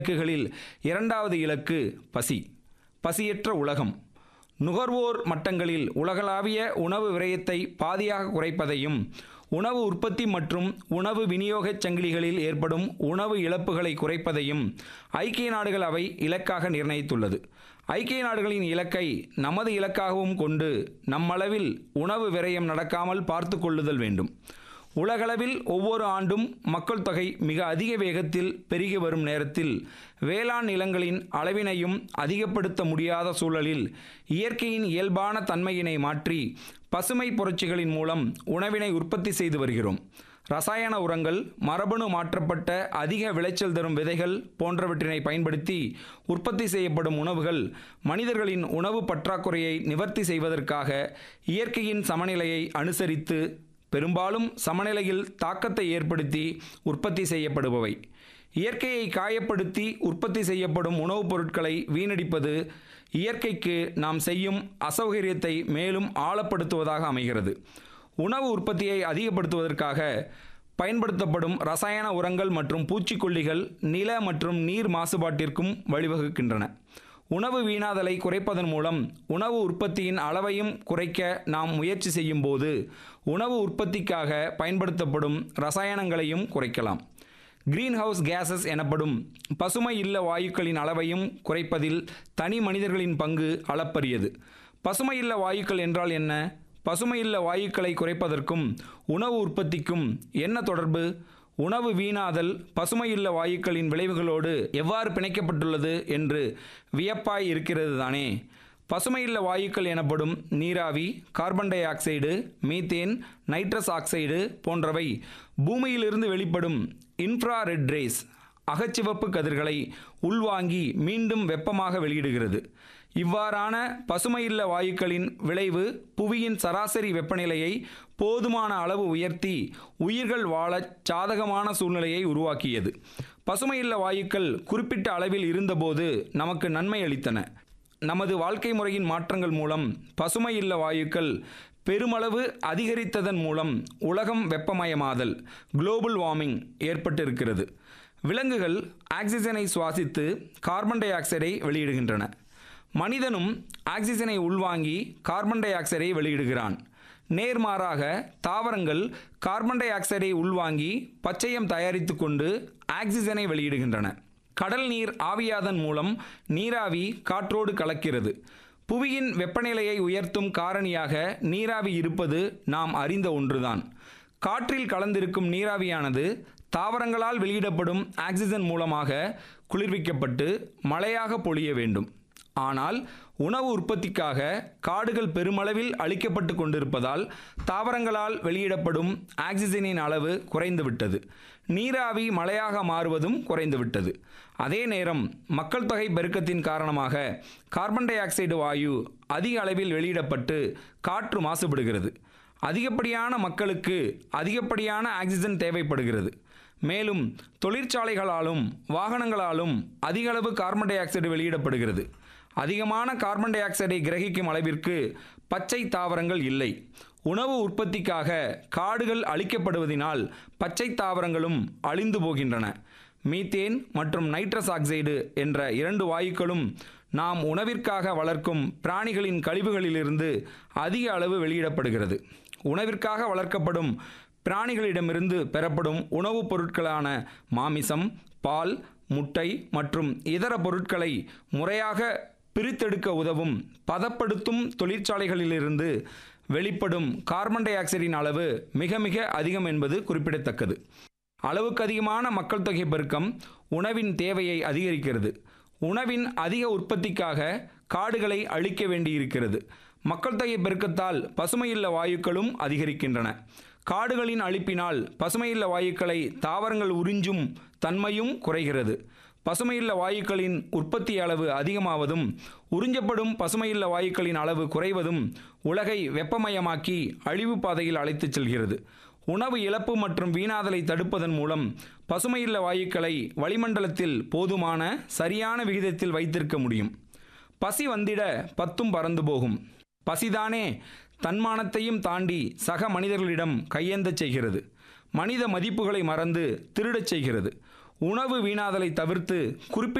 இலக்குகளில் இரண்டாவது இலக்கு பசி பசியற்ற உலகம் நுகர்வோர் மட்டங்களில் உலகளாவிய உணவு விரயத்தை பாதியாக குறைப்பதையும் உணவு உற்பத்தி மற்றும் உணவு விநியோகச் சங்கிலிகளில் ஏற்படும் உணவு இழப்புகளை குறைப்பதையும் ஐக்கிய நாடுகள் அவை இலக்காக நிர்ணயித்துள்ளது ஐக்கிய நாடுகளின் இலக்கை நமது இலக்காகவும் கொண்டு நம்மளவில் உணவு விரயம் நடக்காமல் பார்த்து கொள்ளுதல் வேண்டும் உலகளவில் ஒவ்வொரு ஆண்டும் மக்கள் தொகை மிக அதிக வேகத்தில் பெருகி வரும் நேரத்தில் வேளாண் நிலங்களின் அளவினையும் அதிகப்படுத்த முடியாத சூழலில் இயற்கையின் இயல்பான தன்மையினை மாற்றி பசுமை புரட்சிகளின் மூலம் உணவினை உற்பத்தி செய்து வருகிறோம் ரசாயன உரங்கள் மரபணு மாற்றப்பட்ட அதிக விளைச்சல் தரும் விதைகள் போன்றவற்றினை பயன்படுத்தி உற்பத்தி செய்யப்படும் உணவுகள் மனிதர்களின் உணவு பற்றாக்குறையை நிவர்த்தி செய்வதற்காக இயற்கையின் சமநிலையை அனுசரித்து பெரும்பாலும் சமநிலையில் தாக்கத்தை ஏற்படுத்தி உற்பத்தி செய்யப்படுபவை இயற்கையை காயப்படுத்தி உற்பத்தி செய்யப்படும் உணவுப் பொருட்களை வீணடிப்பது இயற்கைக்கு நாம் செய்யும் அசௌகரியத்தை மேலும் ஆழப்படுத்துவதாக அமைகிறது உணவு உற்பத்தியை அதிகப்படுத்துவதற்காக பயன்படுத்தப்படும் ரசாயன உரங்கள் மற்றும் பூச்சிக்கொல்லிகள் நில மற்றும் நீர் மாசுபாட்டிற்கும் வழிவகுக்கின்றன உணவு வீணாதலை குறைப்பதன் மூலம் உணவு உற்பத்தியின் அளவையும் குறைக்க நாம் முயற்சி செய்யும் போது உணவு உற்பத்திக்காக பயன்படுத்தப்படும் ரசாயனங்களையும் குறைக்கலாம் கிரீன் ஹவுஸ் கேஸஸ் எனப்படும் பசுமை இல்ல வாயுக்களின் அளவையும் குறைப்பதில் தனி மனிதர்களின் பங்கு அளப்பரியது பசுமை இல்ல வாயுக்கள் என்றால் என்ன பசுமை இல்ல வாயுக்களை குறைப்பதற்கும் உணவு உற்பத்திக்கும் என்ன தொடர்பு உணவு வீணாதல் பசுமையுள்ள வாயுக்களின் விளைவுகளோடு எவ்வாறு பிணைக்கப்பட்டுள்ளது என்று வியப்பாய் இருக்கிறது தானே பசுமையுள்ள வாயுக்கள் எனப்படும் நீராவி carbon dioxide methane nitrous oxide போன்றவை பூமியிலிருந்து வெளிப்படும் இன்ஃப்ராரெட் ரேஸ் அகச்சிவப்பு கதிர்களை உள்வாங்கி மீண்டும் வெப்பமாக வெளியிடுகிறது இவ்வாறான பசுமையில்ல வாயுக்களின் விளைவு புவியின் சராசரி வெப்பநிலையை போதுமான அளவு உயர்த்தி உயிர்கள் வாழச் சாதகமான சூழ்நிலையை உருவாக்கியது பசுமையில்ல வாயுக்கள் குறிப்பிட்ட அளவில் இருந்தபோது நமக்கு நன்மை அளித்தன நமது வாழ்க்கை முறையின் மாற்றங்கள் மூலம் பசுமையில்ல வாயுக்கள் பெருமளவு அதிகரித்ததன் மூலம் உலகம் வெப்பமயமாதல் குளோபல் வார்மிங் ஏற்பட்டிருக்கிறது விலங்குகள் ஆக்சிஜனை சுவாசித்து கார்பன் டை ஆக்சைடை வெளியிடுகின்றன மனிதனும் ஆக்சிஜனை உள்வாங்கி கார்பன் டை ஆக்சைடை வெளியிடுகிறான் நேர்மாறாக தாவரங்கள் கார்பன் டை ஆக்சைடை உள்வாங்கி பச்சையம் தயாரித்து கொண்டு ஆக்சிஜனை வெளியிடுகின்றன கடல் நீர் ஆவியாதன் மூலம் நீராவி காற்றோடு கலக்கிறது புவியின் வெப்பநிலையை உயர்த்தும் காரணியாக நீராவி இருப்பது நாம் அறிந்த ஒன்றுதான் காற்றில் கலந்திருக்கும் நீராவியானது தாவரங்களால் வெளியிடப்படும் ஆக்சிஜன் மூலமாக குளிர்விக்கப்பட்டு மழையாக பொழிய வேண்டும் ஆனால் உணவு உற்பத்திக்காக காடுகள் பெருமளவில் அழிக்கப்பட்டு கொண்டிருப்பதால் தாவரங்களால் வெளியிடப்படும் ஆக்சிஜனின் அளவு குறைந்துவிட்டது நீராவி மழையாக மாறுவதும் குறைந்துவிட்டது அதே நேரம் மக்கள் தொகை பெருக்கத்தின் காரணமாக கார்பன் டை ஆக்சைடு வாயு அதிக அளவில் வெளியிடப்பட்டு காற்று மாசுபடுகிறது அதிகப்படியான மக்களுக்கு அதிகப்படியான ஆக்சிஜன் தேவைப்படுகிறது மேலும் தொழிற்சாலைகளாலும் வாகனங்களாலும் அதிக அளவு கார்பன் டை ஆக்சைடு வெளியிடப்படுகிறது அதிகமான கார்பன் டை ஆக்சைடை கிரகிக்கும் அளவிற்கு பச்சை தாவரங்கள் இல்லை உணவு உற்பத்திக்காக காடுகள் அழிக்கப்படுவதினால் பச்சை தாவரங்களும் அழிந்து போகின்றன மீத்தேன் மற்றும் நைட்ரஸ் ஆக்சைடு என்ற இரண்டு வாயுக்களும் நாம் உணவிற்காக வளர்க்கும் பிராணிகளின் கழிவுகளிலிருந்து அதிக அளவு வெளியிடப்படுகிறது உணவிற்காக வளர்க்கப்படும் பிராணிகளிடமிருந்து பெறப்படும் உணவுப் பொருட்களான மாமிசம் பால் முட்டை மற்றும் இதர பொருட்களை முறையாக பிரித்தெடுக்க உதவும் பதப்படுத்தும் தொழிற்சாலைகளிலிருந்து வெளிப்படும் கார்பன் டை ஆக்சைடின் அளவு மிக மிக அதிகம் என்பது குறிப்பிடத்தக்கது அளவுக்கு அதிகமான மக்கள் தொகை பெருக்கம் உணவின் தேவையை அதிகரிக்கிறது உணவின் அதிக உற்பத்திக்காக காடுகளை அழிக்க வேண்டியிருக்கிறது மக்கள் தொகை பெருக்கத்தால் பசுமையுள்ள வாயுக்களும் அதிகரிக்கின்றன காடுகளின் அழிப்பினால் பசுமையுள்ள வாயுக்களை தாவரங்கள் உறிஞ்சும் தன்மையும் குறைகிறது பசுமையுள்ள வாயுக்களின் உற்பத்தி அளவு அதிகமாவதும் உறிஞ்சப்படும் பசுமையுள்ள வாயுக்களின் அளவு குறைவதும் உலகை வெப்பமயமாக்கி அழிவு பாதையில் அழைத்துச் செல்கிறது உணவு இழப்பு மற்றும் வீணாதலை தடுப்பதன் மூலம் பசுமையுள்ள வாயுக்களை வளிமண்டலத்தில் போதுமான சரியான விகிதத்தில் வைத்திருக்க முடியும் பசி வந்திட பத்தும் பறந்து போகும் பசிதானே தன்மானத்தையும் தாண்டி சக மனிதர்களிடம் கையேந்தச் செய்கிறது மனித மதிப்புகளை மறந்து திருடச் செய்கிறது உணவு வீணாதலை தவிர்த்து குறிப்பிட்ட